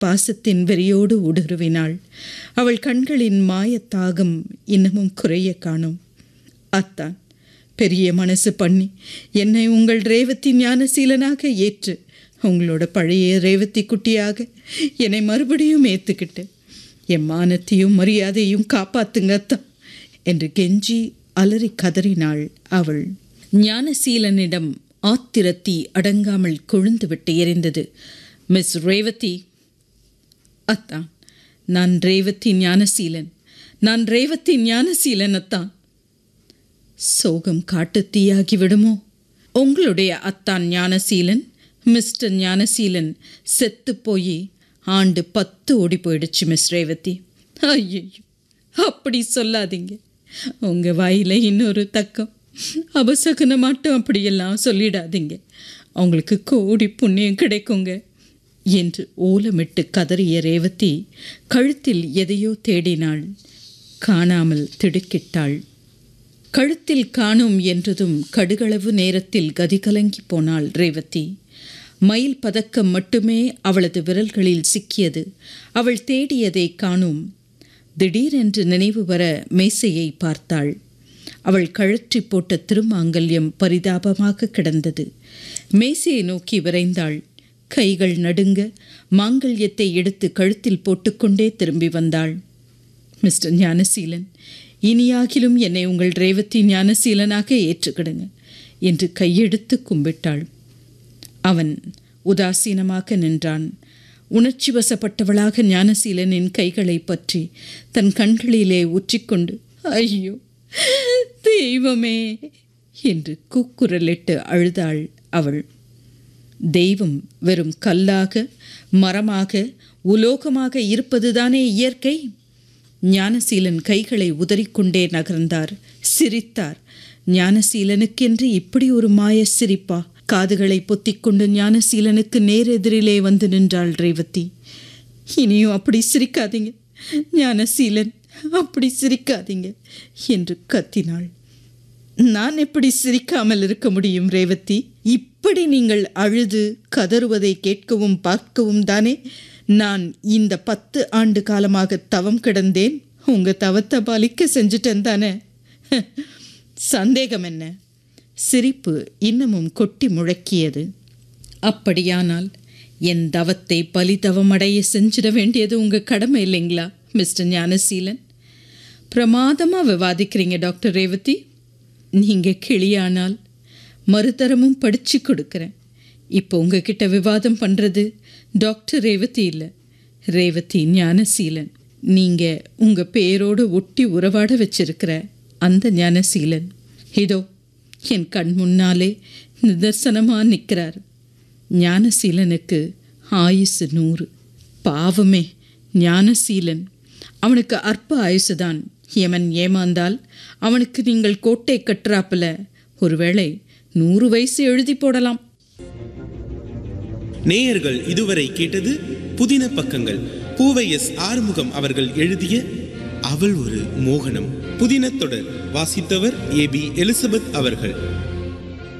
பாசத்தின் வெறியோடு ஊடுருவினாள் அவள் கண்களின் மாயத்தாகம் இன்னமும் குறைய காணும் அத்தான் பெரிய மனசு பண்ணி என்னை உங்கள் ரேவதி ஞானசீலனாக ஏற்று உங்களோட பழைய ரேவதி குட்டியாக என்னை மறுபடியும் ஏற்றுக்கிட்டு என் மானத்தையும் மரியாதையும் காப்பாத்துங்க அத்தான் என்று கெஞ்சி அலறி கதறினாள் அவள் ஞானசீலனிடம் ஆத்திரத்தி அடங்காமல் கொழுந்துவிட்டு எரிந்தது மிஸ் ரேவதி அத்தான் நான் ரேவதி ஞானசீலன் நான் ரேவதி ஞானசீலன் அத்தான் சோகம் காட்டுத்தீயாகி விடுமோ உங்களுடைய அத்தான் ஞானசீலன் மிஸ்டர் ஞானசீலன் செத்து போய் ஆண்டு பத்து ஓடி போயிடுச்சு மிஸ் ரேவதி ஐயோ அப்படி சொல்லாதீங்க உங்கள் வாயில் இன்னொரு தக்கம் அபசகுன மட்டும் அப்படியெல்லாம் சொல்லிடாதீங்க அவங்களுக்கு கோடி புண்ணியம் கிடைக்குங்க என்று ஓலமிட்டு கதறிய ரேவதி கழுத்தில் எதையோ தேடினாள் காணாமல் திடுக்கிட்டாள் கழுத்தில் காணும் என்றதும் கடுகளவு நேரத்தில் கதிகலங்கி போனாள் ரேவதி மயில் பதக்கம் மட்டுமே அவளது விரல்களில் சிக்கியது அவள் தேடியதை காணும் திடீரென்று நினைவு வர மேசையை பார்த்தாள் அவள் கழற்றி போட்ட திருமாங்கல்யம் பரிதாபமாக கிடந்தது மேசையை நோக்கி விரைந்தாள் கைகள் நடுங்க மாங்கல்யத்தை எடுத்து கழுத்தில் போட்டுக்கொண்டே திரும்பி வந்தாள் மிஸ்டர் ஞானசீலன் இனியாகிலும் என்னை உங்கள் ரேவதி ஞானசீலனாக ஏற்றுக்கிடுங்க என்று கையெடுத்து கும்பிட்டாள் அவன் உதாசீனமாக நின்றான் உணர்ச்சி வசப்பட்டவளாக ஞானசீலனின் கைகளை பற்றி தன் கண்களிலே ஊற்றிக்கொண்டு ஐயோ தெய்வமே என்று கூக்குரலிட்டு அழுதாள் அவள் தெய்வம் வெறும் கல்லாக மரமாக உலோகமாக இருப்பதுதானே இயற்கை ஞானசீலன் கைகளை உதறிக்கொண்டே நகர்ந்தார் சிரித்தார் ஞானசீலனுக்கென்று இப்படி ஒரு மாய சிரிப்பா காதுகளை பொத்திக்கொண்டு ஞானசீலனுக்கு நேரெதிரிலே வந்து நின்றாள் ரேவதி இனியும் அப்படி சிரிக்காதீங்க ஞானசீலன் அப்படி சிரிக்காதீங்க என்று கத்தினாள் நான் எப்படி சிரிக்காமல் இருக்க முடியும் ரேவதி இப்படி நீங்கள் அழுது கதறுவதை கேட்கவும் பார்க்கவும் தானே நான் இந்த பத்து ஆண்டு காலமாக தவம் கிடந்தேன் உங்க தவத்தை பாலிக்க செஞ்சுட்டேன் தானே சந்தேகம் என்ன சிரிப்பு இன்னமும் கொட்டி முழக்கியது அப்படியானால் என் தவத்தை பலிதவமடைய செஞ்சிட வேண்டியது உங்கள் கடமை இல்லைங்களா மிஸ்டர் ஞானசீலன் பிரமாதமாக விவாதிக்கிறீங்க டாக்டர் ரேவதி நீங்கள் கிளியானால் மறுதரமும் படித்து கொடுக்குறேன் இப்போ உங்ககிட்ட விவாதம் பண்ணுறது டாக்டர் ரேவதி இல்லை ரேவதி ஞானசீலன் நீங்கள் உங்கள் பேரோடு ஒட்டி உறவாட வச்சிருக்கிற அந்த ஞானசீலன் இதோ என் கண் முன்னாலே நிதர்சனமாக நிற்கிறார் ஞானசீலனுக்கு ஆயுசு நூறு பாவமே ஞானசீலன் அவனுக்கு அற்ப ஆயுசுதான் எமன் ஏமாந்தால் அவனுக்கு நீங்கள் கோட்டை கட்டுறாப்புல ஒருவேளை நூறு வயசு எழுதி போடலாம் நேயர்கள் இதுவரை கேட்டது புதின பக்கங்கள் பூவை எஸ் ஆறுமுகம் அவர்கள் எழுதிய அவள் ஒரு மோகனம் புதின தொடர் வாசித்தவர் ஏ பி எலிசபெத் அவர்கள்